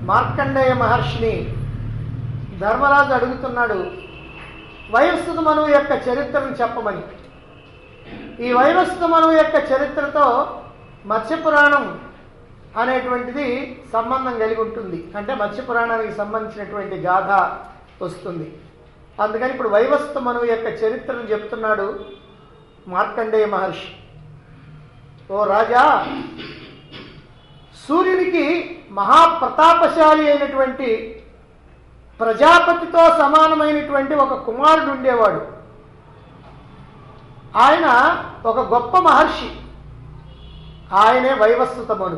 మార్కండేయ మహర్షిని ధర్మరాజు అడుగుతున్నాడు వైవస్వత మనువు యొక్క చరిత్రను చెప్పమని ఈ వైవస్వత మనువు యొక్క చరిత్రతో మత్స్యపురాణం అనేటువంటిది సంబంధం కలిగి ఉంటుంది అంటే మత్స్యపురాణానికి సంబంధించినటువంటి గాథ వస్తుంది అందుకని ఇప్పుడు వైవస్వత మనువు యొక్క చరిత్రను చెప్తున్నాడు మార్కండేయ మహర్షి ఓ రాజా సూర్యునికి మహాప్రతాపశాలి అయినటువంటి ప్రజాపతితో సమానమైనటువంటి ఒక కుమారుడు ఉండేవాడు ఆయన ఒక గొప్ప మహర్షి ఆయనే వైవస్వతమను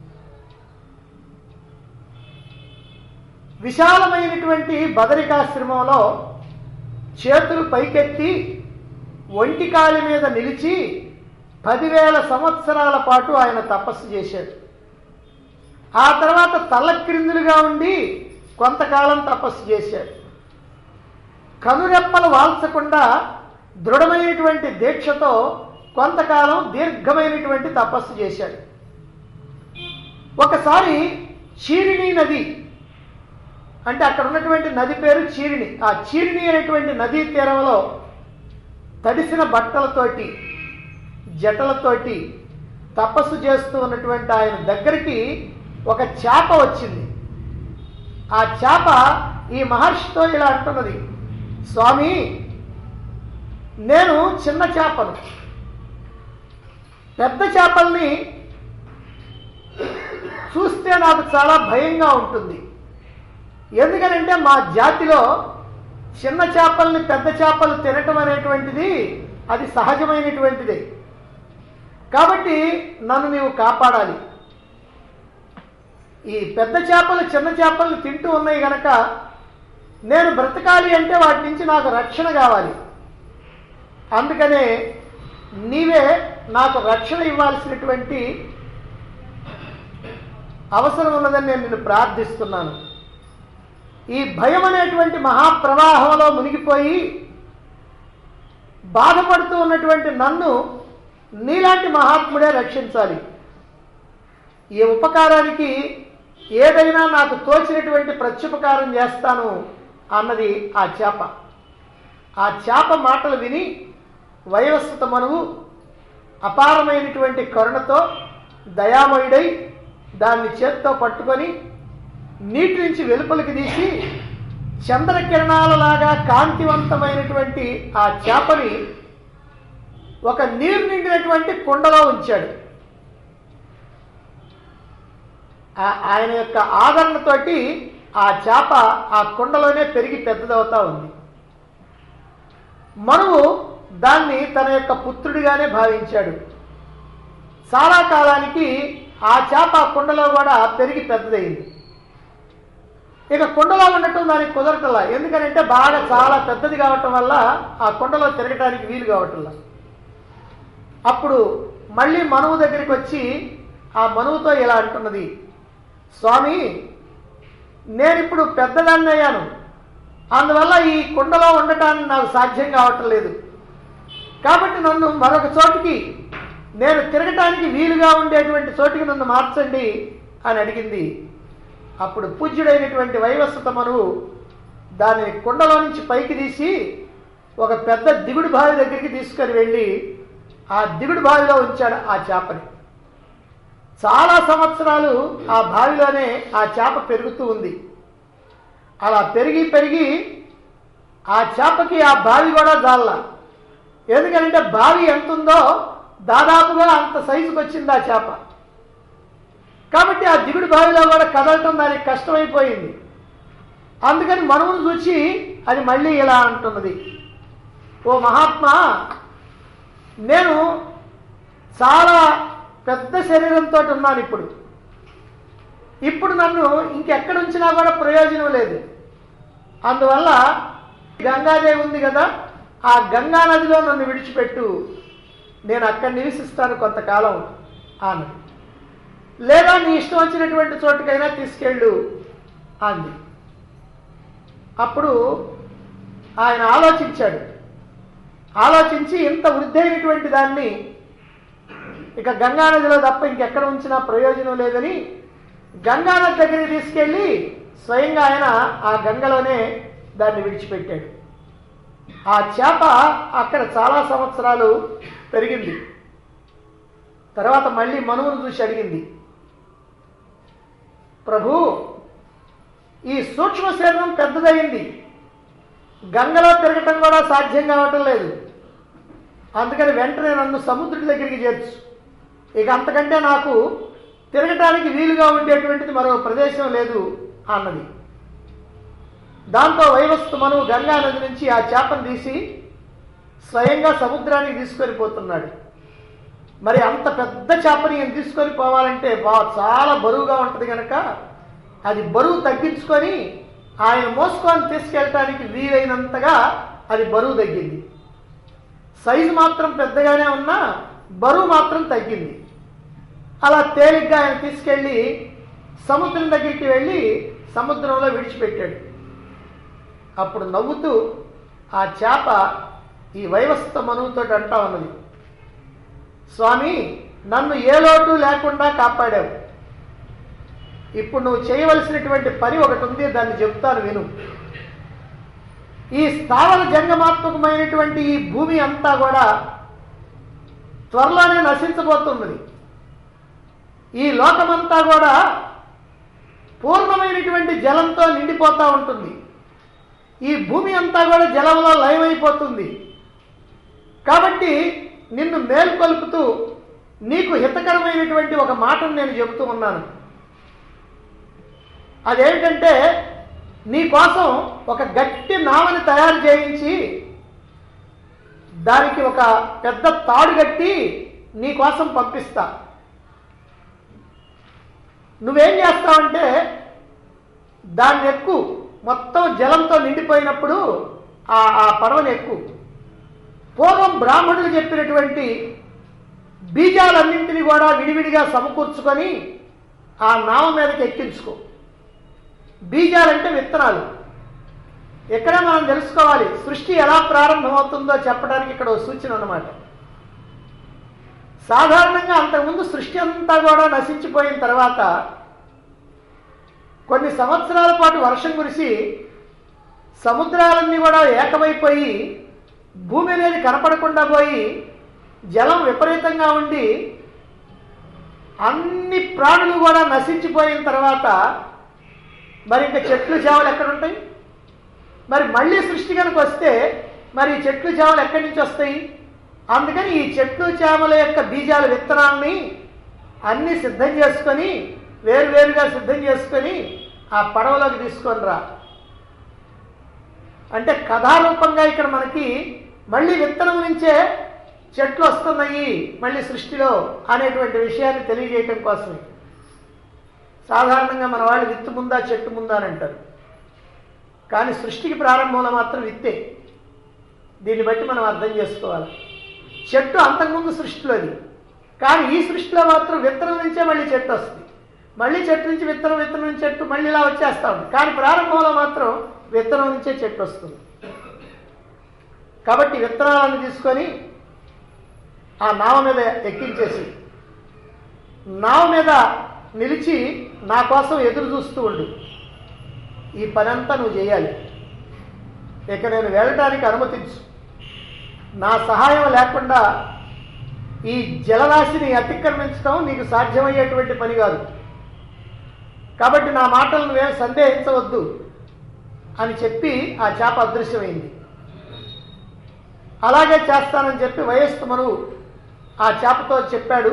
విశాలమైనటువంటి బదరికాశ్రమంలో చేతులు పైకెత్తి ఒంటికాలి మీద నిలిచి పదివేల సంవత్సరాల పాటు ఆయన తపస్సు చేశాడు ఆ తర్వాత తల్లక్రిందులుగా ఉండి కొంతకాలం తపస్సు చేశాడు కనురెప్పలు వాల్చకుండా దృఢమైనటువంటి దీక్షతో కొంతకాలం దీర్ఘమైనటువంటి తపస్సు చేశాడు ఒకసారి చీరిణి నది అంటే అక్కడ ఉన్నటువంటి నది పేరు చీరిణి ఆ చీరిణి అనేటువంటి నదీ తీరంలో తడిసిన బట్టలతోటి జటలతోటి తపస్సు చేస్తూ ఉన్నటువంటి ఆయన దగ్గరికి ఒక చేప వచ్చింది ఆ చేప ఈ మహర్షితో ఇలా అంటున్నది స్వామి నేను చిన్న చేపను పెద్ద చేపల్ని చూస్తే నాకు చాలా భయంగా ఉంటుంది ఎందుకనంటే మా జాతిలో చిన్న చేపల్ని పెద్ద చేపలు తినటం అనేటువంటిది అది సహజమైనటువంటిదే కాబట్టి నన్ను నీవు కాపాడాలి ఈ పెద్ద చేపలు చిన్న చేపలను తింటూ ఉన్నాయి గనక నేను బ్రతకాలి అంటే వాటి నుంచి నాకు రక్షణ కావాలి అందుకనే నీవే నాకు రక్షణ ఇవ్వాల్సినటువంటి అవసరం ఉన్నదని నేను నిన్ను ప్రార్థిస్తున్నాను ఈ భయం అనేటువంటి మహాప్రవాహంలో మునిగిపోయి బాధపడుతూ ఉన్నటువంటి నన్ను నీలాంటి మహాత్ముడే రక్షించాలి ఈ ఉపకారానికి ఏదైనా నాకు తోచినటువంటి ప్రత్యుపకారం చేస్తాను అన్నది ఆ చేప ఆ చేప మాటలు విని వైవస్వత మనువు అపారమైనటువంటి కరుణతో దయామయుడై దాన్ని చేత్తో పట్టుకొని నీటి నుంచి వెలుపలికి తీసి చంద్రకిరణాలలాగా కాంతివంతమైనటువంటి ఆ చేపని ఒక నీరు నిండినటువంటి కుండలో ఉంచాడు ఆ- ఆయన యొక్క ఆదరణతోటి ఆ చేప ఆ కుండలోనే పెరిగి పెద్దదవుతా ఉంది మనువు దాన్ని తన యొక్క పుత్రుడిగానే భావించాడు చాలా కాలానికి ఆ చేప ఆ కుండలో కూడా పెరిగి పెద్దదైంది ఇక కుండలో ఉండటం దానికి కుదరటలా ఎందుకనంటే బాగా చాలా పెద్దది కావటం వల్ల ఆ కుండలో తిరగటానికి వీలు కావటంలా అప్పుడు మళ్ళీ మనువు దగ్గరికి వచ్చి ఆ మనువుతో ఇలా అంటున్నది స్వామి నేనిప్పుడు పెద్దదాన్ని అయ్యాను అందువల్ల ఈ కుండలో ఉండటానికి నాకు సాధ్యం కావటం లేదు కాబట్టి నన్ను మరొక చోటికి నేను తిరగటానికి వీలుగా ఉండేటువంటి చోటికి నన్ను మార్చండి అని అడిగింది అప్పుడు పూజ్యుడైనటువంటి వైవస్వత మనువు దాన్ని కుండలో నుంచి పైకి తీసి ఒక పెద్ద దిగుడు బావి దగ్గరికి తీసుకొని వెళ్ళి ఆ దిగుడు బావిలో ఉంచాడు ఆ చేపని చాలా సంవత్సరాలు ఆ బావిలోనే ఆ చేప పెరుగుతూ ఉంది అలా పెరిగి పెరిగి ఆ చేపకి ఆ బావి కూడా జాల ఎందుకంటే బావి ఎంత ఉందో దాదాపుగా అంత సైజుకి వచ్చింది ఆ చేప కాబట్టి ఆ దిగుడు బావిలో కూడా కదలటం దానికి కష్టమైపోయింది అందుకని మనవును చూసి అది మళ్ళీ ఇలా అంటున్నది ఓ మహాత్మా నేను చాలా పెద్ద శరీరంతో ఉన్నాను ఇప్పుడు ఇప్పుడు నన్ను ఇంకెక్కడ ఉంచినా కూడా ప్రయోజనం లేదు అందువల్ల గంగాదేవి ఉంది కదా ఆ గంగా నదిలో నన్ను విడిచిపెట్టు నేను అక్కడ నివసిస్తాను కొంతకాలం అన్నది లేదా నీ ఇష్టం వచ్చినటువంటి చోటుకైనా తీసుకెళ్ళు అంది అప్పుడు ఆయన ఆలోచించాడు ఆలోచించి ఇంత వృద్ధి అయినటువంటి దాన్ని ఇక గంగా నదిలో తప్ప ఇంకెక్కడ ఉంచినా ప్రయోజనం లేదని గంగానది దగ్గరికి తీసుకెళ్ళి స్వయంగా ఆయన ఆ గంగలోనే దాన్ని విడిచిపెట్టాడు ఆ చేప అక్కడ చాలా సంవత్సరాలు పెరిగింది తర్వాత మళ్ళీ మనువును చూసి అడిగింది ప్రభు ఈ సూక్ష్మ శరీరం పెద్దదయింది గంగలో తిరగటం కూడా సాధ్యం కావటం లేదు అందుకని వెంటనే నన్ను సముద్రుడి దగ్గరికి చేర్చు ఇక అంతకంటే నాకు తిరగటానికి వీలుగా ఉండేటువంటిది మరో ప్రదేశం లేదు అన్నది దాంతో వైవస్తు మనువు గంగా నది నుంచి ఆ చేపను తీసి స్వయంగా సముద్రానికి తీసుకొని పోతున్నాడు మరి అంత పెద్ద చేపని ఈయన తీసుకొని పోవాలంటే బా చాలా బరువుగా ఉంటుంది కనుక అది బరువు తగ్గించుకొని ఆయన మోసుకొని తీసుకెళ్ళటానికి వీలైనంతగా అది బరువు తగ్గింది సైజు మాత్రం పెద్దగానే ఉన్నా బరువు మాత్రం తగ్గింది అలా తేలిగ్గా ఆయన తీసుకెళ్ళి సముద్రం దగ్గరికి వెళ్ళి సముద్రంలో విడిచిపెట్టాడు అప్పుడు నవ్వుతూ ఆ చేప ఈ వైవస్త మనువుతో అంటా ఉన్నది స్వామి నన్ను ఏ లోటు లేకుండా కాపాడావు ఇప్పుడు నువ్వు చేయవలసినటువంటి పని ఒకటి ఉంది దాన్ని చెప్తాను విను ఈ స్థావర జంగమాత్మకమైనటువంటి ఈ భూమి అంతా కూడా త్వరలోనే నశించబోతున్నది ఈ లోకమంతా కూడా పూర్ణమైనటువంటి జలంతో నిండిపోతూ ఉంటుంది ఈ భూమి అంతా కూడా జలంలో లయమైపోతుంది కాబట్టి నిన్ను మేల్కొల్పుతూ నీకు హితకరమైనటువంటి ఒక మాటను నేను చెబుతూ ఉన్నాను అదేంటంటే నీ కోసం ఒక గట్టి నావని తయారు చేయించి దానికి ఒక పెద్ద తాడు కట్టి నీ కోసం పంపిస్తా నువ్వేం చేస్తావంటే దాన్ని ఎక్కు మొత్తం జలంతో నిండిపోయినప్పుడు ఆ ఆ పడవని ఎక్కు పూర్వం బ్రాహ్మణులు చెప్పినటువంటి బీజాలన్నింటినీ కూడా విడివిడిగా సమకూర్చుకొని ఆ నావ మీదకి ఎక్కించుకో బీజాలంటే విత్తనాలు ఇక్కడ మనం తెలుసుకోవాలి సృష్టి ఎలా ప్రారంభమవుతుందో చెప్పడానికి ఇక్కడ ఒక సూచన అన్నమాట సాధారణంగా అంతకుముందు సృష్టి అంతా కూడా నశించిపోయిన తర్వాత కొన్ని సంవత్సరాల పాటు వర్షం కురిసి సముద్రాలన్నీ కూడా ఏకమైపోయి భూమి అనేది కనపడకుండా పోయి జలం విపరీతంగా ఉండి అన్ని ప్రాణులు కూడా నశించిపోయిన తర్వాత మరి ఇంకా చెట్లు చేవలు ఎక్కడ ఉంటాయి మరి మళ్ళీ సృష్టి కనుక వస్తే మరి ఈ చెట్లు చేవలు ఎక్కడి నుంచి వస్తాయి అందుకని ఈ చెట్లు చేమల యొక్క బీజాల విత్తనాల్ని అన్ని సిద్ధం చేసుకొని వేరువేరుగా సిద్ధం చేసుకొని ఆ పడవలోకి తీసుకొని రా అంటే కథారూపంగా ఇక్కడ మనకి మళ్ళీ విత్తనం నుంచే చెట్లు వస్తున్నాయి మళ్ళీ సృష్టిలో అనేటువంటి విషయాన్ని తెలియజేయటం కోసమే సాధారణంగా మన వాళ్ళు విత్తు ముందా చెట్టు ముందా అని అంటారు కానీ సృష్టికి ప్రారంభంలో మాత్రం విత్తే దీన్ని బట్టి మనం అర్థం చేసుకోవాలి చెట్టు అంతకుముందు సృష్టిలోది కానీ ఈ సృష్టిలో మాత్రం విత్తనం నుంచే మళ్ళీ చెట్టు వస్తుంది మళ్ళీ చెట్టు నుంచి విత్తనం విత్తనం నుంచి చెట్టు మళ్ళీ ఇలా వచ్చేస్తా ఉంది కానీ ప్రారంభంలో మాత్రం విత్తనం నుంచే చెట్టు వస్తుంది కాబట్టి విత్తనాలను తీసుకొని ఆ నావ మీద ఎక్కించేసి నావ మీద నిలిచి నా కోసం ఎదురు చూస్తూ ఉండు ఈ పనంతా నువ్వు చేయాలి ఇక నేను వెళ్ళడానికి అనుమతించు నా సహాయం లేకుండా ఈ జలరాశిని అతిక్రమించడం నీకు సాధ్యమయ్యేటువంటి పని కాదు కాబట్టి నా మాటలు నువ్వేం సందేహించవద్దు అని చెప్పి ఆ చేప అదృశ్యమైంది అలాగే చేస్తానని చెప్పి వయస్సు మనువు ఆ చేపతో చెప్పాడు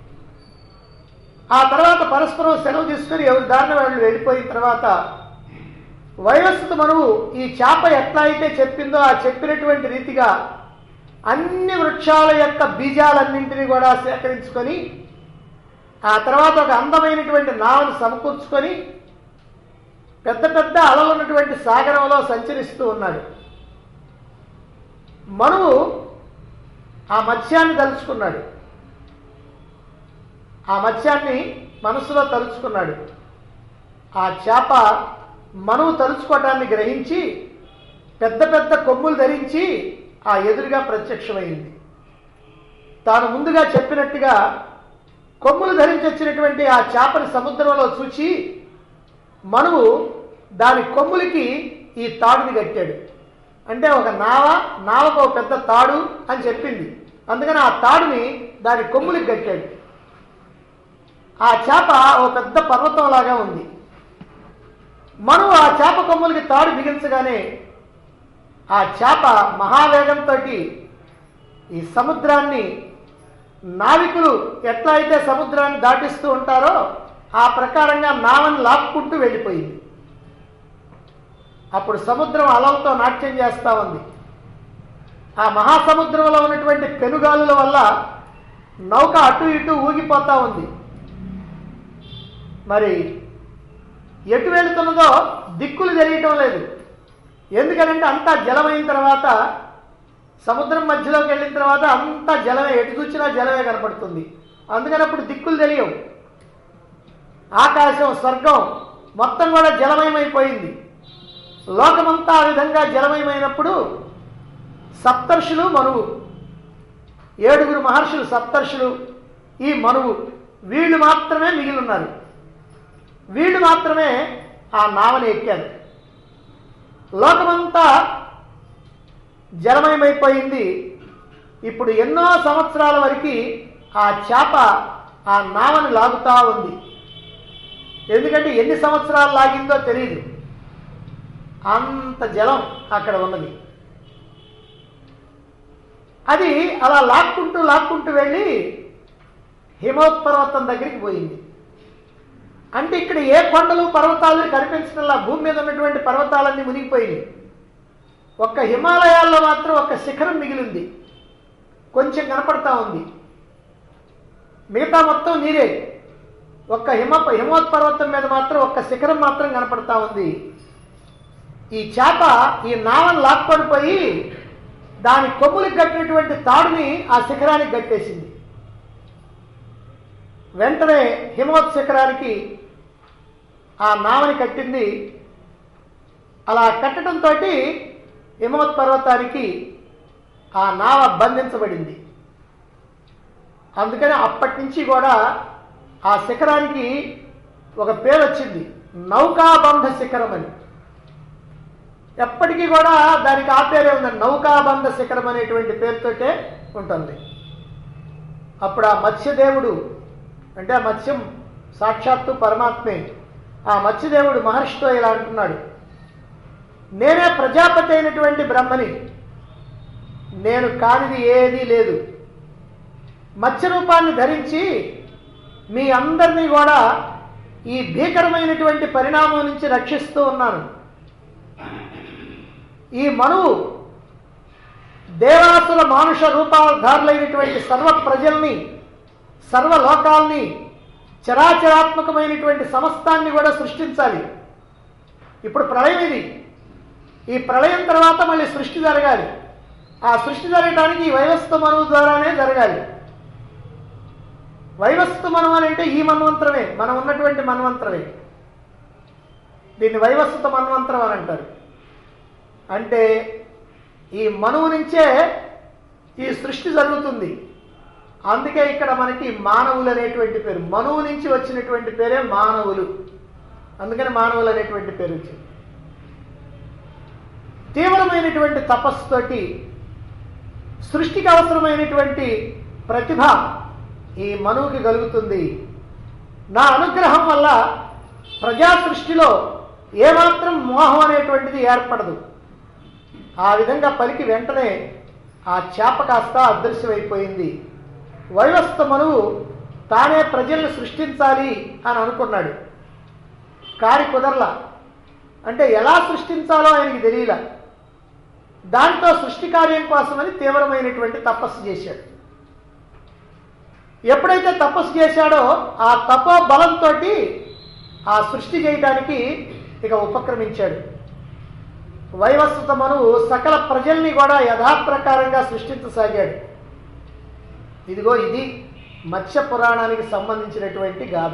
ఆ తర్వాత పరస్పరం సెలవు తీసుకుని ఎవరి దారిన వాళ్ళు వెళ్ళిపోయిన తర్వాత వైవస్వత మనువు ఈ చేప ఎట్లా అయితే చెప్పిందో ఆ చెప్పినటువంటి రీతిగా అన్ని వృక్షాల యొక్క బీజాలన్నింటినీ కూడా సేకరించుకొని ఆ తర్వాత ఒక అందమైనటువంటి నావను సమకూర్చుకొని పెద్ద పెద్ద అలలు ఉన్నటువంటి సాగరంలో సంచరిస్తూ ఉన్నాడు మనువు ఆ మత్స్యాన్ని తలుచుకున్నాడు ఆ మత్స్యాన్ని మనసులో తలుచుకున్నాడు ఆ చేప మనువు తలుచుకోవటాన్ని గ్రహించి పెద్ద పెద్ద కొమ్ములు ధరించి ఆ ఎదురుగా ప్రత్యక్షమైంది తాను ముందుగా చెప్పినట్టుగా కొమ్ములు ధరించి వచ్చినటువంటి ఆ చేపని సముద్రంలో చూచి మనువు దాని కొమ్ములకి ఈ తాడుని కట్టాడు అంటే ఒక నావ నావకు ఒక పెద్ద తాడు అని చెప్పింది అందుకని ఆ తాడుని దాని కొమ్ములకి కట్టాడు ఆ చేప ఒక పెద్ద పర్వతం లాగా ఉంది మనువు ఆ చేప కొమ్ములకి తాడు బిగించగానే ఆ చేప మహావేగంతో ఈ సముద్రాన్ని నావికులు ఎట్లా అయితే సముద్రాన్ని దాటిస్తూ ఉంటారో ఆ ప్రకారంగా నావని లాక్కుంటూ వెళ్ళిపోయింది అప్పుడు సముద్రం అలలతో నాట్యం చేస్తూ ఉంది ఆ మహాసముద్రంలో ఉన్నటువంటి పెనుగాలుల వల్ల నౌక అటు ఇటు ఊగిపోతా ఉంది మరి ఎటు వెళుతున్నదో దిక్కులు తెలియటం లేదు ఎందుకనంటే అంతా జలమైన తర్వాత సముద్రం మధ్యలోకి వెళ్ళిన తర్వాత అంతా జలమే ఎటు చూసినా జలమే కనపడుతుంది అందుకని అప్పుడు దిక్కులు తెలియవు ఆకాశం స్వర్గం మొత్తం కూడా జలమయమైపోయింది లోకమంతా ఆ విధంగా జలమయమైనప్పుడు సప్తర్షులు మనువు ఏడుగురు మహర్షులు సప్తర్షులు ఈ మనువు వీళ్ళు మాత్రమే మిగిలి ఉన్నారు వీళ్ళు మాత్రమే ఆ నావని ఎక్కారు లోకమంతా జలమయమైపోయింది ఇప్పుడు ఎన్నో సంవత్సరాల వరకు ఆ చేప ఆ నావని లాగుతా ఉంది ఎందుకంటే ఎన్ని సంవత్సరాలు లాగిందో తెలియదు అంత జలం అక్కడ ఉన్నది అది అలా లాక్కుంటూ లాక్కుంటూ వెళ్ళి హిమోత్పర్వతం దగ్గరికి పోయింది అంటే ఇక్కడ ఏ కొండలు పర్వతాలు కనిపించడంలా భూమి మీద ఉన్నటువంటి పర్వతాలన్నీ మునిగిపోయినాయి ఒక్క హిమాలయాల్లో మాత్రం ఒక శిఖరం మిగిలింది కొంచెం కనపడతా ఉంది మిగతా మొత్తం నీరే ఒక్క హిమ హిమోత్పర్వతం మీద మాత్రం ఒక్క శిఖరం మాత్రం కనపడతా ఉంది ఈ చేప ఈ నావను లాక్కొనిపోయి దాని కొమ్ములకు కట్టినటువంటి తాడుని ఆ శిఖరానికి కట్టేసింది వెంటనే హిమవత్ శిఖరానికి ఆ నావని కట్టింది అలా కట్టడంతో హిమవత్ పర్వతానికి ఆ నావ బంధించబడింది అందుకని అప్పటి నుంచి కూడా ఆ శిఖరానికి ఒక పేరు వచ్చింది నౌకాబంధ శిఖరం అని ఎప్పటికీ కూడా దానికి ఆ పేరే ఉందండి నౌకాబంధ శిఖరం అనేటువంటి పేరుతోటే ఉంటుంది అప్పుడు ఆ మత్స్యదేవుడు అంటే ఆ మత్స్యం సాక్షాత్తు పరమాత్మే ఆ మత్స్యదేవుడు మహర్షితో ఇలా అంటున్నాడు నేనే ప్రజాపతి అయినటువంటి బ్రహ్మని నేను కానిది ఏదీ లేదు మత్స్య రూపాన్ని ధరించి మీ అందరినీ కూడా ఈ భీకరమైనటువంటి పరిణామం నుంచి రక్షిస్తూ ఉన్నాను ఈ మనువు దేవాసుల మానుష రూపాధారులైనటువంటి సర్వ ప్రజల్ని సర్వ లోకాల్ని చరాచరాత్మకమైనటువంటి సమస్తాన్ని కూడా సృష్టించాలి ఇప్పుడు ప్రళయం ఇది ఈ ప్రళయం తర్వాత మళ్ళీ సృష్టి జరగాలి ఆ సృష్టి జరగడానికి ఈ వైవస్త మనువు ద్వారానే జరగాలి వైవస్త మనువు అని అంటే ఈ మన్వంతరమే మనం ఉన్నటువంటి మన్వంతరమే దీన్ని వైవస్వత మన్వంతరం అని అంటారు అంటే ఈ మనువు నుంచే ఈ సృష్టి జరుగుతుంది అందుకే ఇక్కడ మనకి మానవులు అనేటువంటి పేరు మనువు నుంచి వచ్చినటువంటి పేరే మానవులు అందుకని మానవులు అనేటువంటి పేరు వచ్చింది తీవ్రమైనటువంటి తపస్సుతోటి సృష్టికి అవసరమైనటువంటి ప్రతిభ ఈ మనువుకి కలుగుతుంది నా అనుగ్రహం వల్ల ప్రజా సృష్టిలో ఏమాత్రం మోహం అనేటువంటిది ఏర్పడదు ఆ విధంగా పలికి వెంటనే ఆ చేప కాస్త అదృశ్యమైపోయింది వైవస్త మనువు తానే ప్రజల్ని సృష్టించాలి అని అనుకున్నాడు కారి కుదరలా అంటే ఎలా సృష్టించాలో ఆయనకి తెలియలా దాంతో సృష్టి కార్యం కోసమని తీవ్రమైనటువంటి తపస్సు చేశాడు ఎప్పుడైతే తపస్సు చేశాడో ఆ తపో బలంతో ఆ సృష్టి చేయడానికి ఇక ఉపక్రమించాడు వైవస్వత మనువు సకల ప్రజల్ని కూడా యథాప్రకారంగా సృష్టించసాగాడు ఇదిగో ఇది మత్స్య పురాణానికి సంబంధించినటువంటి గాథ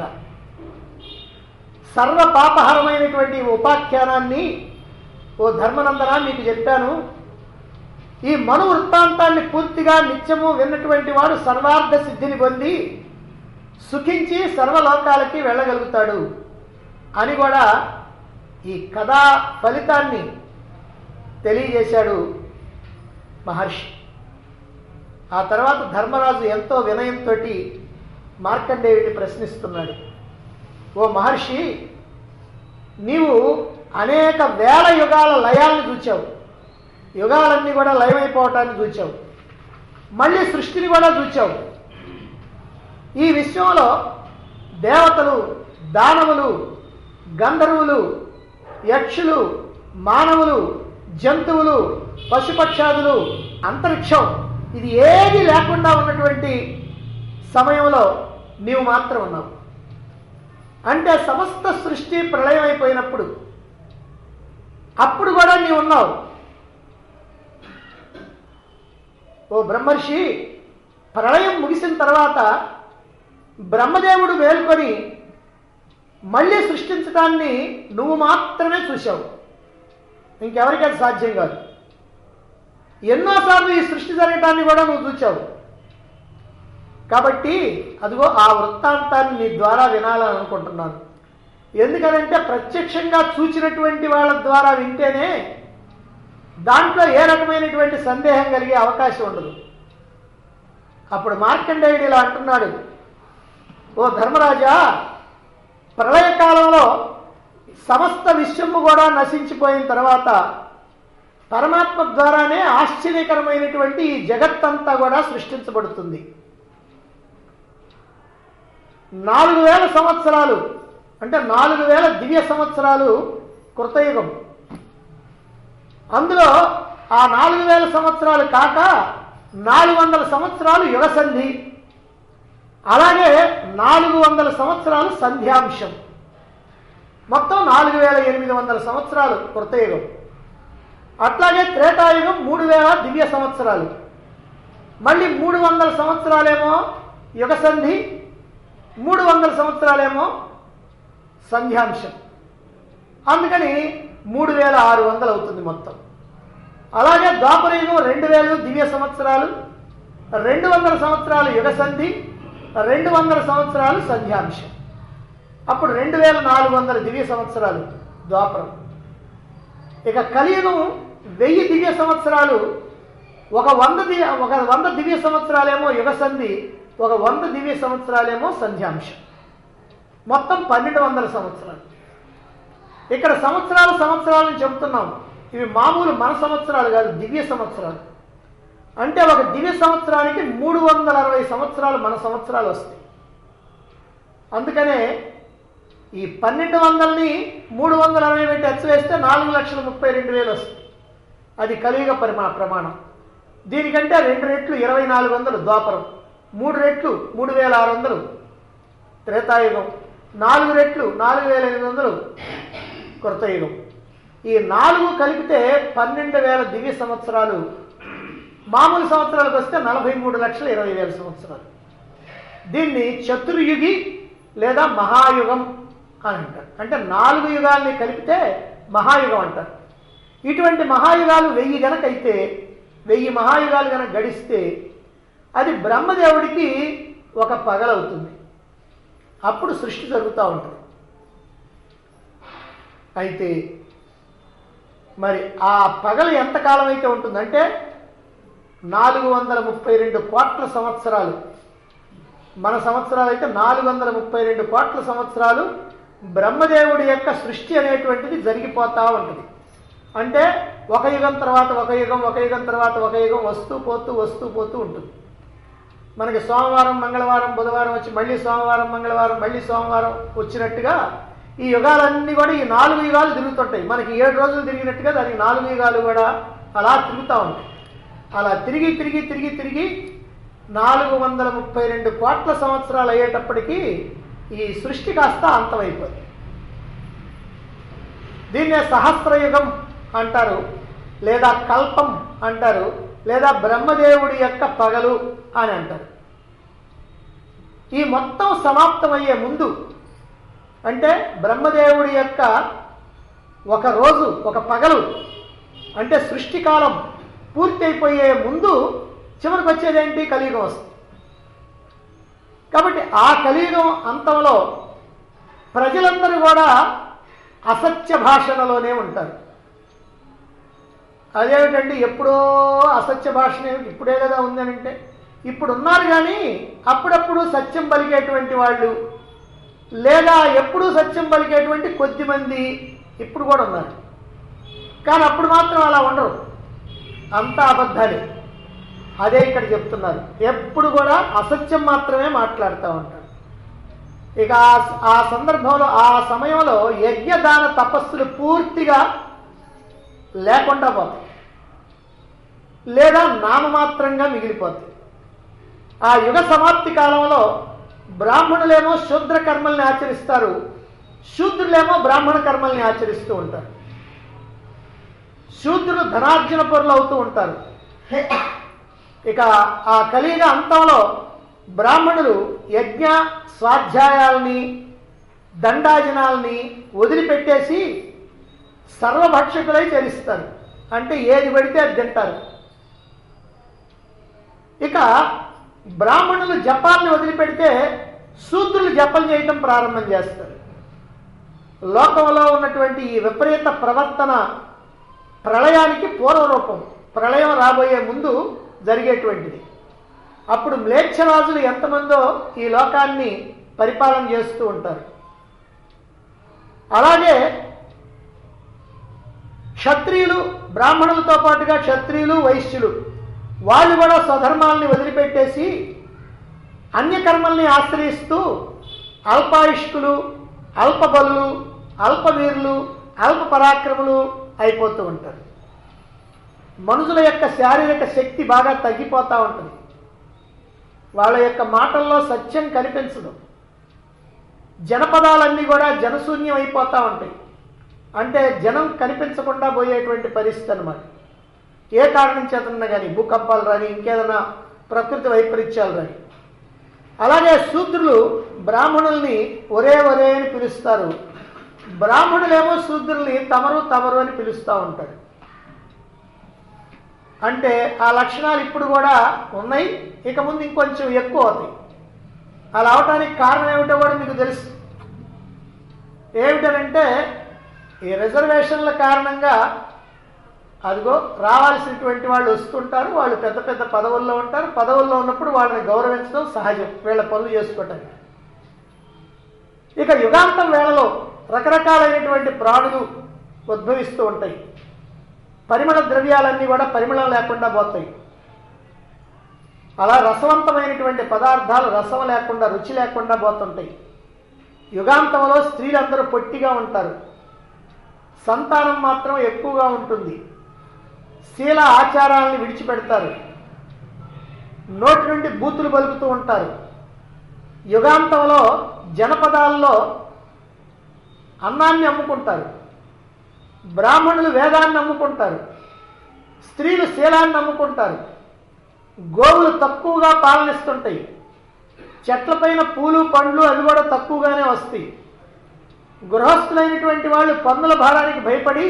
సర్వ పాపహరమైనటువంటి ఈ ఉపాఖ్యానాన్ని ఓ ధర్మనందన మీకు చెప్పాను ఈ మను వృత్తాంతాన్ని పూర్తిగా నిత్యము విన్నటువంటి వాడు సర్వార్థ సిద్ధిని పొంది సుఖించి సర్వలోకాలకి వెళ్ళగలుగుతాడు అని కూడా ఈ కథా ఫలితాన్ని తెలియజేశాడు మహర్షి ఆ తర్వాత ధర్మరాజు ఎంతో వినయంతో మార్కండేయుడిని ప్రశ్నిస్తున్నాడు ఓ మహర్షి నీవు అనేక వేల యుగాల లయాలను చూచావు యుగాలన్నీ కూడా లయమైపోవటాన్ని చూచావు మళ్ళీ సృష్టిని కూడా చూచావు ఈ విశ్వంలో దేవతలు దానవులు గంధర్వులు యక్షులు మానవులు జంతువులు పశుపక్షాదులు అంతరిక్షం ఇది ఏది లేకుండా ఉన్నటువంటి సమయంలో నీవు మాత్రం ఉన్నావు అంటే సమస్త సృష్టి ప్రళయం అయిపోయినప్పుడు అప్పుడు కూడా నీవు ఉన్నావు ఓ బ్రహ్మర్షి ప్రళయం ముగిసిన తర్వాత బ్రహ్మదేవుడు మేల్కొని మళ్ళీ సృష్టించడాన్ని నువ్వు మాత్రమే చూశావు ఇంకెవరికి అది సాధ్యం కాదు ఎన్నోసార్లు ఈ సృష్టి జరగటాన్ని కూడా నువ్వు చూచావు కాబట్టి అదిగో ఆ వృత్తాంతాన్ని నీ ద్వారా వినాలని అనుకుంటున్నాను ఎందుకనంటే ప్రత్యక్షంగా చూచినటువంటి వాళ్ళ ద్వారా వింటేనే దాంట్లో ఏ రకమైనటువంటి సందేహం కలిగే అవకాశం ఉండదు అప్పుడు మార్కండేయుడు ఇలా అంటున్నాడు ఓ ధర్మరాజా ప్రళయకాలంలో సమస్త విశ్వము కూడా నశించిపోయిన తర్వాత పరమాత్మ ద్వారానే ఆశ్చర్యకరమైనటువంటి ఈ జగత్తంతా కూడా సృష్టించబడుతుంది నాలుగు వేల సంవత్సరాలు అంటే నాలుగు వేల దివ్య సంవత్సరాలు కృతయుగం అందులో ఆ నాలుగు వేల సంవత్సరాలు కాక నాలుగు వందల సంవత్సరాలు యుగసంధి అలాగే నాలుగు వందల సంవత్సరాలు సంధ్యాంశం మొత్తం నాలుగు వేల ఎనిమిది వందల సంవత్సరాలు కృతయుగం అట్లాగే త్రేతాయుగం మూడు వేల దివ్య సంవత్సరాలు మళ్ళీ మూడు వందల సంవత్సరాలేమో యుగసంధి మూడు వందల సంవత్సరాలేమో సంధ్యాంశం అందుకని మూడు వేల ఆరు వందలు అవుతుంది మొత్తం అలాగే ద్వాపరయుగం రెండు వేలు దివ్య సంవత్సరాలు రెండు వందల సంవత్సరాలు యుగసంధి రెండు వందల సంవత్సరాలు సంధ్యాంశం అప్పుడు రెండు వేల నాలుగు వందల దివ్య సంవత్సరాలు ద్వాపరం ఇక కలియుగం వెయ్యి దివ్య సంవత్సరాలు ఒక వంద దివ్య ఒక వంద దివ్య సంవత్సరాలేమో యుగసంధి ఒక వంద దివ్య సంవత్సరాలేమో సంధ్యాంశం మొత్తం పన్నెండు వందల సంవత్సరాలు ఇక్కడ సంవత్సరాలు సంవత్సరాలను చెబుతున్నాం ఇవి మామూలు మన సంవత్సరాలు కాదు దివ్య సంవత్సరాలు అంటే ఒక దివ్య సంవత్సరానికి మూడు వందల అరవై సంవత్సరాలు మన సంవత్సరాలు వస్తాయి అందుకనే ఈ పన్నెండు వందలని మూడు వందల అరవై పెట్టి హెచ్చు వేస్తే నాలుగు లక్షల ముప్పై రెండు వేలు వస్తుంది అది కలియుగ పరిమా ప్రమాణం దీనికంటే రెండు రెట్లు ఇరవై నాలుగు వందలు ద్వాపరం మూడు రెట్లు మూడు వేల ఆరు వందలు త్రేతాయుగం నాలుగు రెట్లు నాలుగు వేల ఎనిమిది వందలు కృతయుగం ఈ నాలుగు కలిపితే పన్నెండు వేల దివ్య సంవత్సరాలు మామూలు సంవత్సరాలకు వస్తే నలభై మూడు లక్షల ఇరవై వేల సంవత్సరాలు దీన్ని చతుర్యుగి లేదా మహాయుగం అని అంటారు అంటే నాలుగు యుగాల్ని కలిపితే మహాయుగం అంటారు ఇటువంటి మహాయుగాలు వెయ్యి గనక అయితే వెయ్యి మహాయుగాలు గనక గడిస్తే అది బ్రహ్మదేవుడికి ఒక పగలవుతుంది అప్పుడు సృష్టి జరుగుతూ ఉంటుంది అయితే మరి ఆ పగలు ఎంతకాలం అయితే ఉంటుందంటే నాలుగు వందల ముప్పై రెండు కోట్ల సంవత్సరాలు మన సంవత్సరాలు అయితే నాలుగు వందల ముప్పై రెండు కోట్ల సంవత్సరాలు బ్రహ్మదేవుడి యొక్క సృష్టి అనేటువంటిది జరిగిపోతూ ఉంటుంది అంటే ఒక యుగం తర్వాత ఒక యుగం ఒక యుగం తర్వాత ఒక యుగం వస్తూ పోతూ వస్తూ పోతూ ఉంటుంది మనకి సోమవారం మంగళవారం బుధవారం వచ్చి మళ్ళీ సోమవారం మంగళవారం మళ్ళీ సోమవారం వచ్చినట్టుగా ఈ యుగాలన్నీ కూడా ఈ నాలుగు యుగాలు తిరుగుతుంటాయి మనకి ఏడు రోజులు తిరిగినట్టుగా దానికి నాలుగు యుగాలు కూడా అలా తిరుగుతూ ఉంటాయి అలా తిరిగి తిరిగి తిరిగి తిరిగి నాలుగు వందల ముప్పై రెండు కోట్ల సంవత్సరాలు అయ్యేటప్పటికీ ఈ సృష్టి కాస్త అంతమైపోయింది దీన్నే సహస్రయుగం అంటారు లేదా కల్పం అంటారు లేదా బ్రహ్మదేవుడి యొక్క పగలు అని అంటారు ఈ మొత్తం సమాప్తమయ్యే ముందు అంటే బ్రహ్మదేవుడి యొక్క ఒక రోజు ఒక పగలు అంటే సృష్టి కాలం పూర్తి అయిపోయే ముందు చివరికి వచ్చేదేంటి కలియుగం వస్తుంది కాబట్టి ఆ కలియుగం అంతంలో ప్రజలందరూ కూడా అసత్య భాషణలోనే ఉంటారు అదేమిటండి ఎప్పుడో అసత్య భాషనే ఇప్పుడే కదా ఉందని అంటే ఇప్పుడు ఉన్నారు కానీ అప్పుడప్పుడు సత్యం పలికేటువంటి వాళ్ళు లేదా ఎప్పుడూ సత్యం పలికేటువంటి కొద్ది మంది ఇప్పుడు కూడా ఉన్నారు కానీ అప్పుడు మాత్రం అలా ఉండరు అంతా అబద్ధాలే అదే ఇక్కడ చెప్తున్నారు ఎప్పుడు కూడా అసత్యం మాత్రమే మాట్లాడుతూ ఉంటారు ఇక ఆ- ఆ సందర్భంలో ఆ సమయంలో యజ్ఞదాన తపస్సులు పూర్తిగా లేకుండా పోతాయి లేదా నామమాత్రంగా మిగిలిపోతాయి ఆ యుగ సమాప్తి కాలంలో బ్రాహ్మణులేమో శూద్ర కర్మల్ని ఆచరిస్తారు శూద్రులేమో బ్రాహ్మణ కర్మల్ని ఆచరిస్తూ ఉంటారు శూద్రులు ధనార్జన పరులు అవుతూ ఉంటారు ఇక ఆ కలియుగ అంతంలో బ్రాహ్మణులు యజ్ఞ స్వాధ్యాయాల్ని దండాజనాల్ని వదిలిపెట్టేసి సర్వభక్షకులై చరిస్తారు అంటే ఏది పడితే అది తింటారు ఇక బ్రాహ్మణులు జపాల్ని వదిలిపెడితే శూద్రులు జపం చేయటం ప్రారంభం చేస్తారు లోకంలో ఉన్నటువంటి ఈ విపరీత ప్రవర్తన ప్రళయానికి పూర్వరూపం ప్రళయం రాబోయే ముందు జరిగేటువంటిది అప్పుడు మ్లేచ్ఛరాజులు ఎంతమందో ఈ లోకాన్ని పరిపాలన చేస్తూ ఉంటారు అలాగే క్షత్రియులు బ్రాహ్మణులతో పాటుగా క్షత్రియులు వైశ్యులు వాళ్ళు కూడా స్వధర్మాల్ని వదిలిపెట్టేసి అన్యకర్మల్ని ఆశ్రయిస్తూ అల్పాయుష్కులు అల్పబలులు అల్పవీరులు అల్ప పరాక్రములు అయిపోతూ ఉంటారు మనుషుల యొక్క శారీరక శక్తి బాగా తగ్గిపోతూ ఉంటుంది వాళ్ళ యొక్క మాటల్లో సత్యం కనిపించదు జనపదాలన్నీ కూడా జనశూన్యం అయిపోతూ ఉంటాయి అంటే జనం కనిపించకుండా పోయేటువంటి పరిస్థితి అనమాట ఏ కారణం చేతన్నా కానీ భూకంపాలు రాని ఇంకేదైనా ప్రకృతి వైపరీత్యాలు రాని అలాగే శూద్రులు బ్రాహ్మణుల్ని ఒరే ఒరే అని పిలుస్తారు బ్రాహ్మణులేమో శూద్రుల్ని తమరు తమరు అని పిలుస్తూ ఉంటారు అంటే ఆ లక్షణాలు ఇప్పుడు కూడా ఉన్నాయి ఇక ముందు ఇంకొంచెం ఎక్కువ అవుతాయి అలా అవటానికి కారణం ఏమిటో కూడా మీకు తెలుసు ఏమిటనంటే ఈ రిజర్వేషన్ల కారణంగా అదిగో రావాల్సినటువంటి వాళ్ళు వస్తుంటారు వాళ్ళు పెద్ద పెద్ద పదవుల్లో ఉంటారు పదవుల్లో ఉన్నప్పుడు వాళ్ళని గౌరవించడం సహజం వీళ్ళ పనులు చేసుకోవటానికి ఇక యుగాంతం వేళలో రకరకాలైనటువంటి ప్రాణులు ఉద్భవిస్తూ ఉంటాయి పరిమళ ద్రవ్యాలన్నీ కూడా పరిమళం లేకుండా పోతాయి అలా రసవంతమైనటువంటి పదార్థాలు రసం లేకుండా రుచి లేకుండా పోతుంటాయి యుగాంతంలో స్త్రీలందరూ పొట్టిగా ఉంటారు సంతానం మాత్రం ఎక్కువగా ఉంటుంది శీల ఆచారాలను విడిచిపెడతారు నోటి నుండి బూతులు పలుకుతూ ఉంటారు యుగాంతంలో జనపదాల్లో అన్నాన్ని అమ్ముకుంటారు బ్రాహ్మణులు వేదాన్ని అమ్ముకుంటారు స్త్రీలు శీలాన్ని అమ్ముకుంటారు గోవులు తక్కువగా పాలనిస్తుంటాయి చెట్లపైన పూలు పండ్లు అవి కూడా తక్కువగానే వస్తాయి గృహస్థులైనటువంటి వాళ్ళు పన్నుల భారానికి భయపడి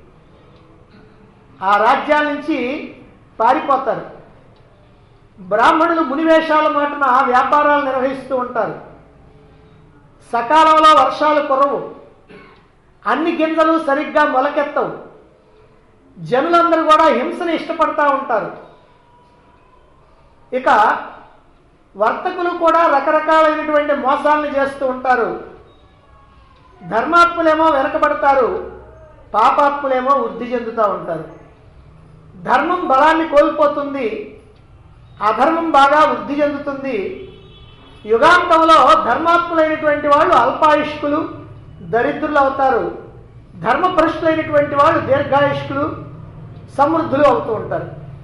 ఆ రాజ్యాల నుంచి పారిపోతారు బ్రాహ్మణులు మునివేషాల మాటన వ్యాపారాలు నిర్వహిస్తూ ఉంటారు సకాలంలో వర్షాలు కురవు అన్ని గింజలు సరిగ్గా మొలకెత్తవు జనులందరూ కూడా హింసను ఇష్టపడతా ఉంటారు ఇక వర్తకులు కూడా రకరకాలైనటువంటి మోసాలను చేస్తూ ఉంటారు ధర్మాత్ములేమో వెనకబడతారు పాపాత్ములేమో వృద్ధి చెందుతూ ఉంటారు ధర్మం బలాన్ని కోల్పోతుంది అధర్మం బాగా వృద్ధి చెందుతుంది యుగాంతంలో ధర్మాత్ములైనటువంటి వాళ్ళు అల్పాయుష్కులు దరిద్రులు అవుతారు ధర్మపరుషులైనటువంటి వాళ్ళు దీర్ఘాయుష్కులు సమృద్ధులు అవుతూ ఉంటారు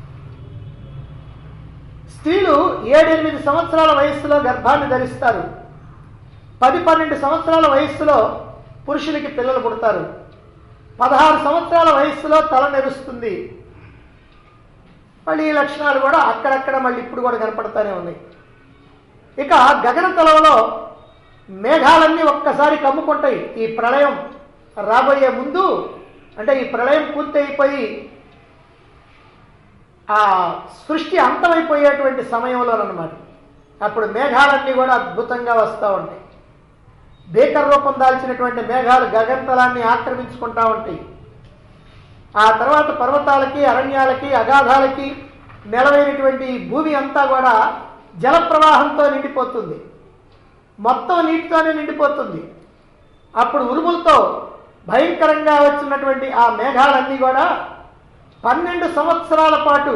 స్త్రీలు ఏడెనిమిది సంవత్సరాల వయస్సులో గర్భాన్ని ధరిస్తారు పది పన్నెండు సంవత్సరాల వయస్సులో పురుషులకి పిల్లలు పుడతారు పదహారు సంవత్సరాల వయస్సులో తల నెరుస్తుంది మళ్ళీ ఈ లక్షణాలు కూడా అక్కడక్కడ మళ్ళీ ఇప్పుడు కూడా కనపడతానే ఉన్నాయి ఇక గగన తలంలో మేఘాలన్నీ ఒక్కసారి కమ్ముకుంటాయి ఈ ప్రళయం రాబోయే ముందు అంటే ఈ ప్రళయం పూర్తి అయిపోయి ఆ సృష్టి అంతమైపోయేటువంటి సమయంలోనమాట అప్పుడు మేఘాలన్నీ కూడా అద్భుతంగా వస్తూ ఉంటాయి భీకర రూపం దాల్చినటువంటి మేఘాలు గగంతలాన్ని ఆక్రమించుకుంటా ఉంటాయి ఆ తర్వాత పర్వతాలకి అరణ్యాలకి అగాధాలకి నెలవైనటువంటి ఈ భూమి అంతా కూడా జల ప్రవాహంతో నిండిపోతుంది మొత్తం నీటితోనే నిండిపోతుంది అప్పుడు ఉరుములతో భయంకరంగా వచ్చినటువంటి ఆ మేఘాలన్నీ కూడా పన్నెండు సంవత్సరాల పాటు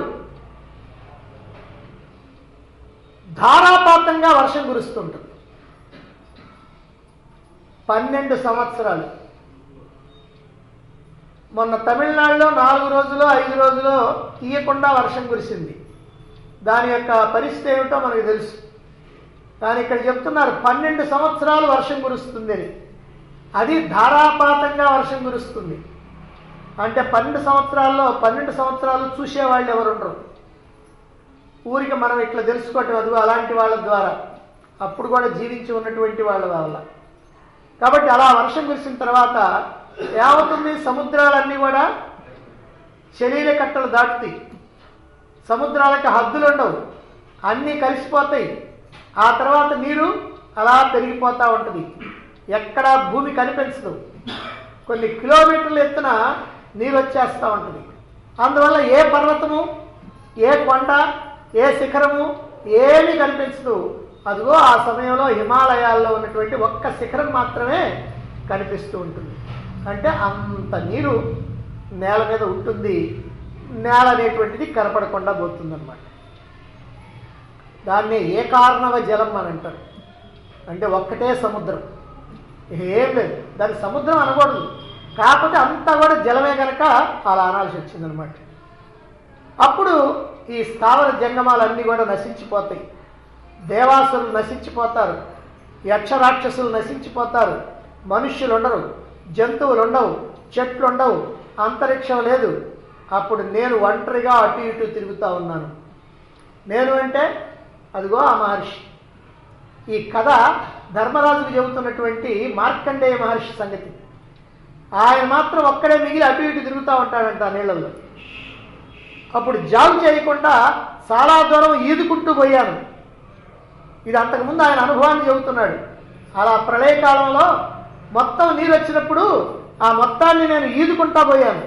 ధారాపాతంగా వర్షం కురుస్తుంటుంది పన్నెండు సంవత్సరాలు మొన్న తమిళనాడులో నాలుగు రోజులు ఐదు రోజులు తీయకుండా వర్షం కురిసింది దాని యొక్క పరిస్థితి ఏమిటో మనకు తెలుసు కానీ ఇక్కడ చెప్తున్నారు పన్నెండు సంవత్సరాలు వర్షం కురుస్తుంది అని అది ధారాపాతంగా వర్షం కురుస్తుంది అంటే పన్నెండు సంవత్సరాల్లో పన్నెండు సంవత్సరాలు చూసేవాళ్ళు ఎవరు ఉండరు ఊరికి మనం ఇట్లా తెలుసుకోవటం అది అలాంటి వాళ్ళ ద్వారా అప్పుడు కూడా జీవించి ఉన్నటువంటి వాళ్ళ వల్ల కాబట్టి అలా వర్షం కురిసిన తర్వాత ఏమవుతుంది సముద్రాలన్నీ కూడా శరీర కట్టలు దాటుతాయి సముద్రాలకు హద్దులు ఉండవు అన్నీ కలిసిపోతాయి ఆ తర్వాత నీరు అలా పెరిగిపోతూ ఉంటుంది ఎక్కడ భూమి కనిపించదు కొన్ని కిలోమీటర్ల ఎత్తున నీరు వచ్చేస్తూ ఉంటుంది అందువల్ల ఏ పర్వతము ఏ కొండ ఏ శిఖరము ఏమీ కనిపించదు అదిగో ఆ సమయంలో హిమాలయాల్లో ఉన్నటువంటి ఒక్క శిఖరం మాత్రమే కనిపిస్తూ ఉంటుంది అంటే అంత నీరు నేల మీద ఉంటుంది నేల అనేటువంటిది కనపడకుండా పోతుందన్నమాట దాన్ని ఏ కారణవ జలం అని అంటారు అంటే ఒక్కటే సముద్రం ఏం లేదు దాని సముద్రం అనకూడదు కాకపోతే అంతా కూడా జలమే కనుక అలా అనాల్సి వచ్చిందనమాట అప్పుడు ఈ స్థావర జంగమాలన్నీ కూడా నశించిపోతాయి దేవాసులు నశించిపోతారు యక్షరాక్షసులు నశించిపోతారు మనుష్యులు ఉండరు జంతువులు ఉండవు చెట్లు ఉండవు అంతరిక్షం లేదు అప్పుడు నేను ఒంటరిగా అటు ఇటు తిరుగుతూ ఉన్నాను నేను అంటే అదిగో ఆ మహర్షి ఈ కథ ధర్మరాజుకు చెబుతున్నటువంటి మార్కండేయ మహర్షి సంగతి ఆయన మాత్రం ఒక్కడే మిగిలి అటు ఇటు తిరుగుతూ ఉంటాడంట ఆ నీళ్ళల్లో అప్పుడు జాగు చేయకుండా చాలా దూరం ఈదుకుంటూ పోయాను ఇది అంతకుముందు ఆయన అనుభవాన్ని చెబుతున్నాడు అలా ప్రళయకాలంలో మొత్తం నీరు వచ్చినప్పుడు ఆ మొత్తాన్ని నేను ఈదుకుంటా పోయాను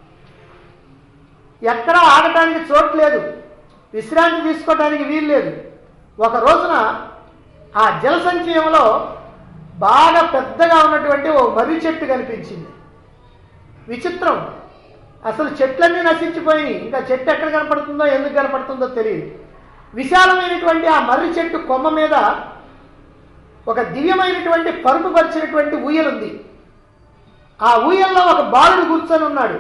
ఎక్కడా ఆగటానికి చోటు లేదు విశ్రాంతి తీసుకోవడానికి వీలు లేదు ఒక రోజున ఆ జల సంచయంలో బాగా పెద్దగా ఉన్నటువంటి ఓ మర్రి చెట్టు కనిపించింది విచిత్రం అసలు చెట్లన్నీ నశించిపోయి ఇంకా చెట్టు ఎక్కడ కనపడుతుందో ఎందుకు కనపడుతుందో తెలియదు విశాలమైనటువంటి ఆ మర్రి చెట్టు కొమ్మ మీద ఒక దివ్యమైనటువంటి పరుపుపరిచినటువంటి ఊయలుంది ఆ ఊయల్లో ఒక బాలుడు కూర్చొని ఉన్నాడు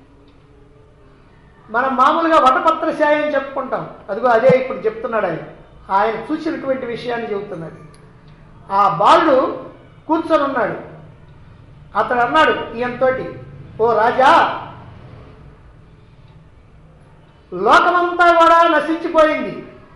మనం మామూలుగా వటపత్ర శాయం చెప్పుకుంటాం అదిగో అదే ఇప్పుడు చెప్తున్నాడు ఆయన ఆయన చూసినటువంటి విషయాన్ని చెబుతున్నాడు ఆ బాలుడు కూర్చొని ఉన్నాడు అతడు అన్నాడు ఈయనతోటి ఓ రాజా లోకమంతా కూడా నశించిపోయింది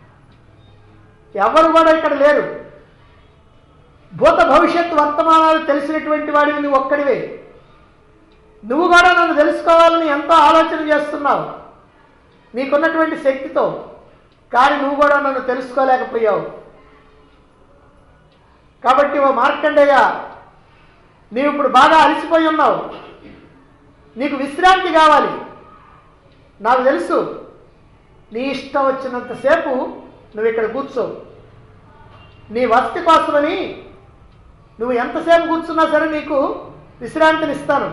ఎవరు కూడా ఇక్కడ లేరు భూత భవిష్యత్ వర్తమానాలు తెలిసినటువంటి వాడివి నువ్వు ఒక్కడివే నువ్వు కూడా నన్ను తెలుసుకోవాలని ఎంతో ఆలోచన చేస్తున్నావు నీకున్నటువంటి శక్తితో కానీ నువ్వు కూడా నన్ను తెలుసుకోలేకపోయావు కాబట్టి ఓ మార్కండేయ నీవు ఇప్పుడు బాగా అలసిపోయి ఉన్నావు నీకు విశ్రాంతి కావాలి నాకు తెలుసు నీ ఇష్టం వచ్చినంతసేపు నువ్వు ఇక్కడ కూర్చో నీ వసతి కోసమని నువ్వు ఎంతసేపు కూర్చున్నా సరే నీకు విశ్రాంతిని ఇస్తాను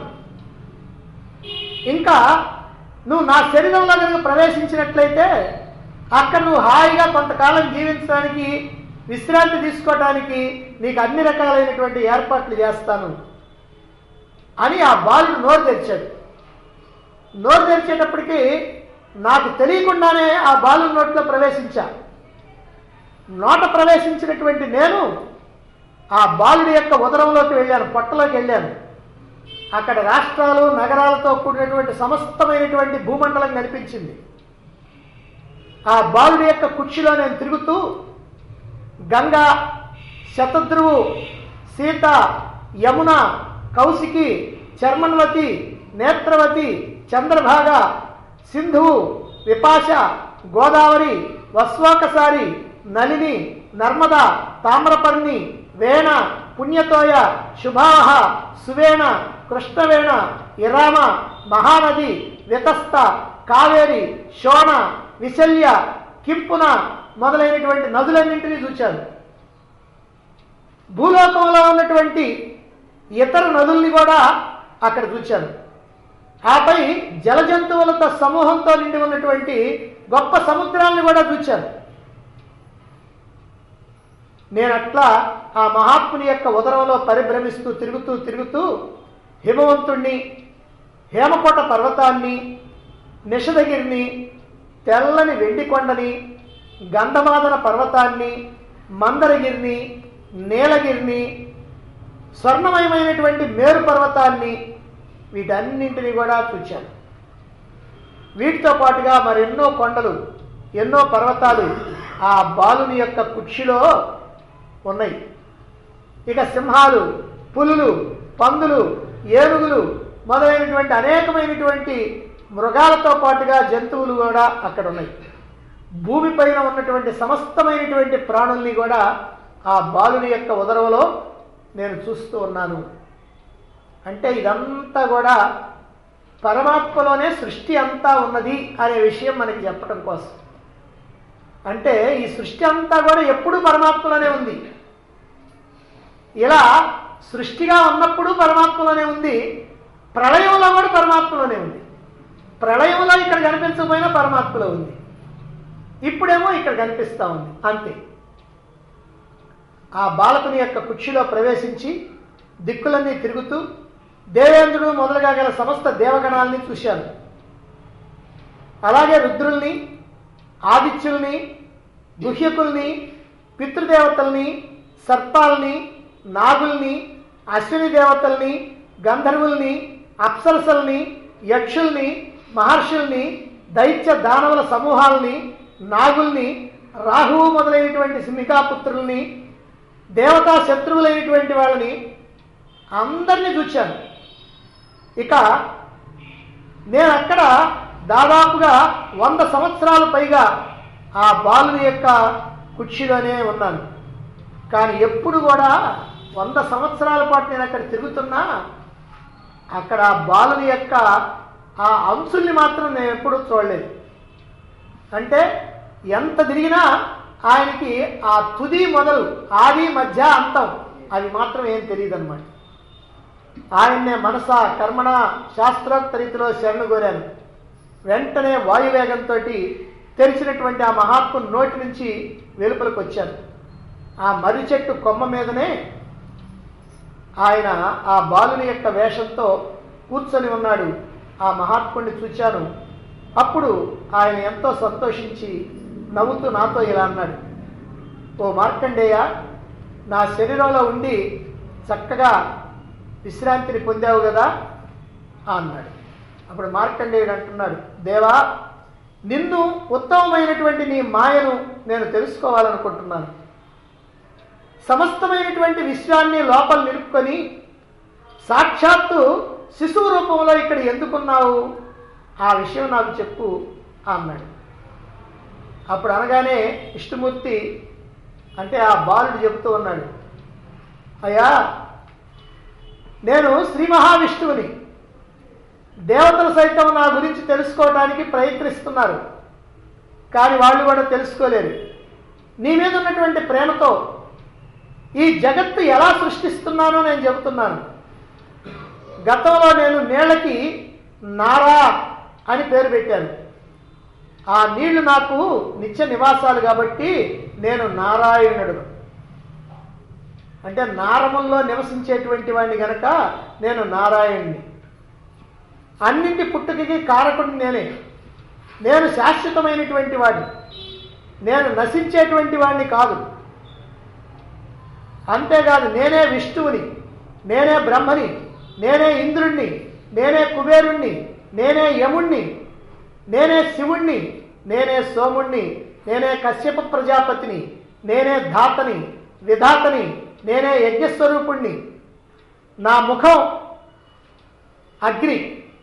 ఇంకా నువ్వు నా శరీరంలో కనుక ప్రవేశించినట్లయితే అక్కడ నువ్వు హాయిగా కొంతకాలం జీవించడానికి విశ్రాంతి తీసుకోవడానికి నీకు అన్ని రకాలైనటువంటి ఏర్పాట్లు చేస్తాను అని ఆ బాలుడు నోరు తెరిచాడు నోరు తెరిచేటప్పటికి నాకు తెలియకుండానే ఆ బాలు నోట్లో ప్రవేశించా నోట ప్రవేశించినటువంటి నేను ఆ బాలుడి యొక్క ఉదరంలోకి వెళ్ళాను పొట్టలోకి వెళ్ళాను అక్కడ రాష్ట్రాలు నగరాలతో కూడినటువంటి సమస్తమైనటువంటి భూమండలం కనిపించింది ఆ బాలుడి యొక్క కుర్చీలో నేను తిరుగుతూ గంగా శతద్రువు సీత యమున కౌశికి చర్మన్వతి నేత్రవతి చంద్రభాగ సింధువు విపాష గోదావరి వస్వాకసారి నలిని నర్మద తామ్రపర్ణి వేణ పుణ్యతోయ శుభాహ సువేణ కృష్ణవేణ ఇరామ మహానది వితస్త కావేరి శోణ విశల్య కింపున మొదలైనటువంటి నదులన్నింటినీ చూచారు భూలోకంలో ఉన్నటువంటి ఇతర నదుల్ని కూడా అక్కడ చూచారు ఆపై జల జంతువులతో సమూహంతో నిండి ఉన్నటువంటి గొప్ప సముద్రాలను కూడా చూచారు నేను అట్లా ఆ మహాత్ముని యొక్క ఉదరంలో పరిభ్రమిస్తూ తిరుగుతూ తిరుగుతూ హిమవంతుణ్ణి హేమకోట పర్వతాన్ని నిషధగిరిని తెల్లని వెండి కొండని గంధమాదన పర్వతాన్ని మందరగిరిని నీలగిరిని స్వర్ణమయమైనటువంటి మేరు పర్వతాన్ని వీటన్నింటినీ కూడా చూచాను వీటితో పాటుగా మరెన్నో కొండలు ఎన్నో పర్వతాలు ఆ బాలుని యొక్క కుక్షిలో ఉన్నాయి ఇక సింహాలు పులులు పందులు ఏనుగులు మొదలైనటువంటి అనేకమైనటువంటి మృగాలతో పాటుగా జంతువులు కూడా అక్కడ ఉన్నాయి భూమిపైన ఉన్నటువంటి సమస్తమైనటువంటి ప్రాణుల్ని కూడా ఆ బాలుని యొక్క ఉదరంలో నేను చూస్తూ ఉన్నాను అంటే ఇదంతా కూడా పరమాత్మలోనే సృష్టి అంతా ఉన్నది అనే విషయం మనకి చెప్పడం కోసం అంటే ఈ సృష్టి అంతా కూడా ఎప్పుడూ పరమాత్మలోనే ఉంది ఇలా సృష్టిగా ఉన్నప్పుడు పరమాత్మలోనే ఉంది ప్రళయంలో కూడా పరమాత్మలోనే ఉంది ప్రళయంలో ఇక్కడ కనిపించకపోయినా పరమాత్మలో ఉంది ఇప్పుడేమో ఇక్కడ కనిపిస్తా ఉంది అంతే ఆ బాలకుని యొక్క కుక్షిలో ప్రవేశించి దిక్కులన్నీ తిరుగుతూ దేవేంద్రుడు మొదలుగా గల సమస్త దేవగణాలని చూశాను అలాగే రుద్రుల్ని ఆదిత్యుల్ని గుహ్యకుల్ని పితృదేవతల్ని సర్పాల్ని నాగుల్ని అశ్విని దేవతల్ని గంధర్వుల్ని అప్సరసల్ని యక్షుల్ని మహర్షుల్ని దైత్య దానవుల సమూహాల్ని నాగుల్ని రాహువు మొదలైనటువంటి సింహికాపుత్రుల్ని దేవతా శత్రువులైనటువంటి వాళ్ళని అందరినీ చూశాను ఇక నేను అక్కడ దాదాపుగా వంద సంవత్సరాల పైగా ఆ బాలుని యొక్క కుర్చీలోనే ఉన్నాను కానీ ఎప్పుడు కూడా వంద సంవత్సరాల పాటు నేను అక్కడ తిరుగుతున్నా అక్కడ ఆ బాలుని యొక్క ఆ అంశుల్ని మాత్రం నేను ఎప్పుడూ చూడలేదు అంటే ఎంత తిరిగినా ఆయనకి ఆ తుది మొదలు ఆది మధ్య అంతం అవి మాత్రం ఏం తెలియదు అనమాట ఆయన్నే మనస కర్మణ శాస్త్రోక్త రీతిలో శరణు కోరాను వెంటనే వాయువేగంతో తెరిచినటువంటి ఆ మహాత్ముని నోటి నుంచి వెలుపలకు వచ్చాను ఆ మర్రి చెట్టు కొమ్మ మీదనే ఆయన ఆ బాలుని యొక్క వేషంతో కూర్చొని ఉన్నాడు ఆ మహాత్ముడిని చూచాను అప్పుడు ఆయన ఎంతో సంతోషించి నవ్వుతూ నాతో ఇలా అన్నాడు ఓ మార్కండేయ నా శరీరంలో ఉండి చక్కగా విశ్రాంతిని పొందావు కదా అన్నాడు అప్పుడు మార్కండేయుడు అంటున్నాడు దేవా నిన్ను ఉత్తమమైనటువంటి నీ మాయను నేను తెలుసుకోవాలనుకుంటున్నాను సమస్తమైనటువంటి విశ్వాన్ని లోపల నిలుపుకొని సాక్షాత్తు శిశువు రూపంలో ఇక్కడ ఎందుకున్నావు ఆ విషయం నాకు చెప్పు అన్నాడు అప్పుడు అనగానే విష్ణుమూర్తి అంటే ఆ బాలుడు చెబుతూ ఉన్నాడు అయ్యా నేను శ్రీ మహావిష్ణువుని దేవతలు సైతం నా గురించి తెలుసుకోవడానికి ప్రయత్నిస్తున్నారు కానీ వాళ్ళు కూడా తెలుసుకోలేరు నీ మీద ఉన్నటువంటి ప్రేమతో ఈ జగత్తు ఎలా సృష్టిస్తున్నానో నేను చెబుతున్నాను గతంలో నేను నీళ్ళకి నారా అని పేరు పెట్టాను ఆ నీళ్లు నాకు నిత్య నివాసాలు కాబట్టి నేను నారాయణుడు అంటే నారమంలో నివసించేటువంటి వాడిని గనక నేను నారాయణుని అన్నింటి పుట్టుకకి కారకుడిని నేనే నేను శాశ్వతమైనటువంటి వాడిని నేను నశించేటువంటి వాడిని కాదు అంతేకాదు నేనే విష్ణువుని నేనే బ్రహ్మని నేనే ఇంద్రుణ్ణి నేనే కుబేరుణ్ణి నేనే యముణ్ణి నేనే శివుణ్ణి నేనే సోముణ్ణి నేనే కశ్యప ప్రజాపతిని నేనే ధాతని విధాతని నేనే యజ్ఞస్వరూపుణ్ణి నా ముఖం అగ్ని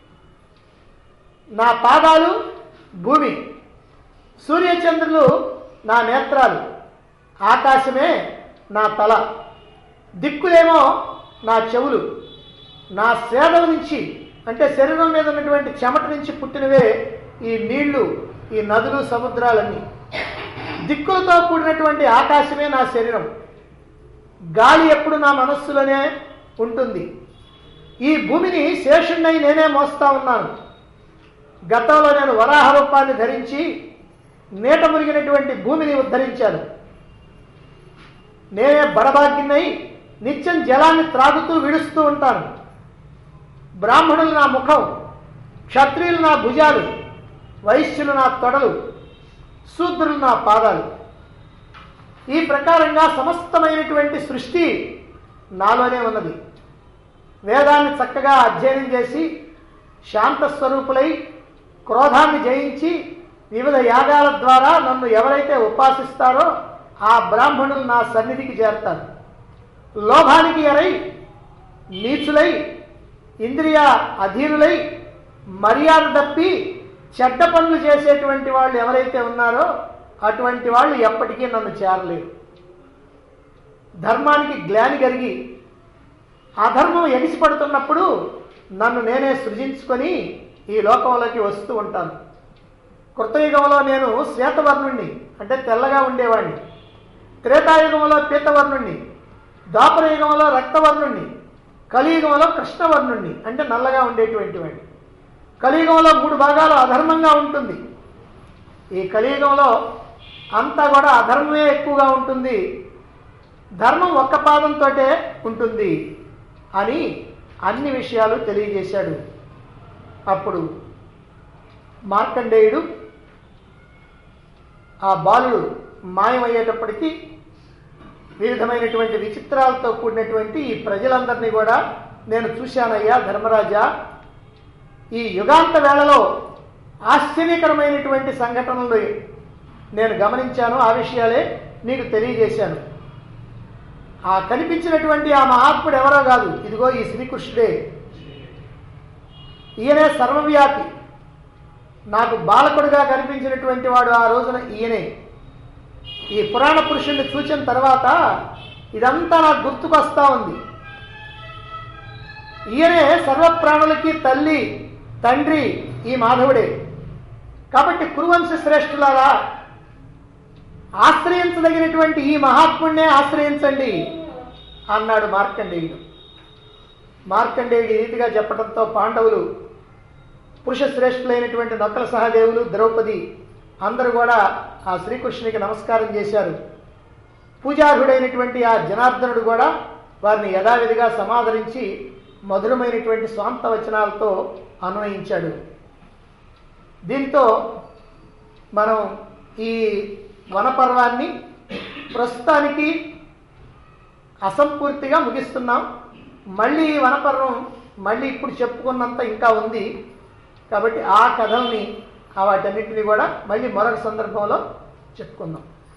నా పాదాలు భూమి సూర్యచంద్రులు నా నేత్రాలు ఆకాశమే నా తల దిక్కులేమో నా చెవులు నా సేదల నుంచి అంటే శరీరం మీద ఉన్నటువంటి చెమట నుంచి పుట్టినవే ఈ నీళ్లు ఈ నదులు సముద్రాలన్నీ దిక్కులతో కూడినటువంటి ఆకాశమే నా శరీరం గాలి ఎప్పుడు నా మనస్సులోనే ఉంటుంది ఈ భూమిని శేషుణ్ణి నేనే మోస్తా ఉన్నాను గతంలో నేను వరాహ రూపాన్ని ధరించి నీట మునిగినటువంటి భూమిని ఉద్ధరించాను నేనే బడబాగ్గినై నిత్యం జలాన్ని త్రాగుతూ విడుస్తూ ఉంటాను బ్రాహ్మణులు నా ముఖం క్షత్రియులు నా భుజాలు వైశ్యులు నా తొడలు శూద్రులు నా పాదాలు ఈ ప్రకారంగా సమస్తమైనటువంటి సృష్టి నాలోనే ఉన్నది వేదాన్ని చక్కగా అధ్యయనం చేసి శాంత స్వరూపులై క్రోధాన్ని జయించి వివిధ యాగాల ద్వారా నన్ను ఎవరైతే ఉపాసిస్తారో ఆ బ్రాహ్మణులు నా సన్నిధికి చేరతారు లోభానికి ఎరై నీచులై ఇంద్రియ అధీనులై మర్యాద తప్పి చెడ్డ పనులు చేసేటువంటి వాళ్ళు ఎవరైతే ఉన్నారో అటువంటి వాళ్ళు ఎప్పటికీ నన్ను చేరలేరు ధర్మానికి గ్లాని కలిగి అధర్మం ఎగిసిపడుతున్నప్పుడు నన్ను నేనే సృజించుకొని ఈ లోకంలోకి వస్తూ ఉంటాను కృతయుగంలో నేను శ్వేతవర్ణుణ్ణి అంటే తెల్లగా ఉండేవాడిని త్రేతాయుగంలో పీతవర్ణుణ్ణి ద్వాపరయుగంలో రక్తవర్ణుణ్ణి కలియుగంలో కృష్ణవర్ణుణ్ణి అంటే నల్లగా ఉండేటువంటి వాడిని కలియుగంలో మూడు భాగాలు అధర్మంగా ఉంటుంది ఈ కలియుగంలో అంతా కూడా అధర్మమే ఎక్కువగా ఉంటుంది ధర్మం ఒక్క పాదంతో ఉంటుంది అని అన్ని విషయాలు తెలియజేశాడు అప్పుడు మార్కండేయుడు ఆ బాలుడు మాయమయ్యేటప్పటికీ వివిధమైనటువంటి విచిత్రాలతో కూడినటువంటి ఈ ప్రజలందరినీ కూడా నేను చూశానయ్యా ధర్మరాజా ఈ యుగాంత వేళలో ఆశ్చర్యకరమైనటువంటి సంఘటనలు నేను గమనించాను ఆ విషయాలే నీకు తెలియజేశాను ఆ కనిపించినటువంటి ఆ మహాత్ముడు ఎవరో కాదు ఇదిగో ఈ శ్రీకృష్ణుడే ఈయనే సర్వవ్యాపి నాకు బాలకుడిగా కనిపించినటువంటి వాడు ఆ రోజున ఈయనే ఈ పురాణ పురుషుణ్ణి చూసిన తర్వాత ఇదంతా నాకు గుర్తుకొస్తా ఉంది ఈయనే సర్వప్రాణులకి తల్లి తండ్రి ఈ మాధవుడే కాబట్టి కురువంశ శ్రేష్ఠులారా ఆశ్రయించదగినటువంటి ఈ మహాత్ముడినే ఆశ్రయించండి అన్నాడు మార్కండేయుడు మార్కండేయుడు ఈ రీతిగా చెప్పడంతో పాండవులు పురుష శ్రేష్ఠులైనటువంటి నొక్కల సహదేవులు ద్రౌపది అందరూ కూడా ఆ శ్రీకృష్ణునికి నమస్కారం చేశారు పూజార్హుడైనటువంటి ఆ జనార్దనుడు కూడా వారిని యథావిధిగా సమాదరించి మధురమైనటువంటి స్వాంత వచనాలతో అన్వయించాడు దీంతో మనం ఈ వనపర్వాన్ని ప్రస్తుతానికి అసంపూర్తిగా ముగిస్తున్నాం మళ్ళీ ఈ వనపర్వం మళ్ళీ ఇప్పుడు చెప్పుకున్నంత ఇంకా ఉంది కాబట్టి ఆ కథల్ని ఆ వాటన్నిటిని కూడా మళ్ళీ మరొక సందర్భంలో చెప్పుకుందాం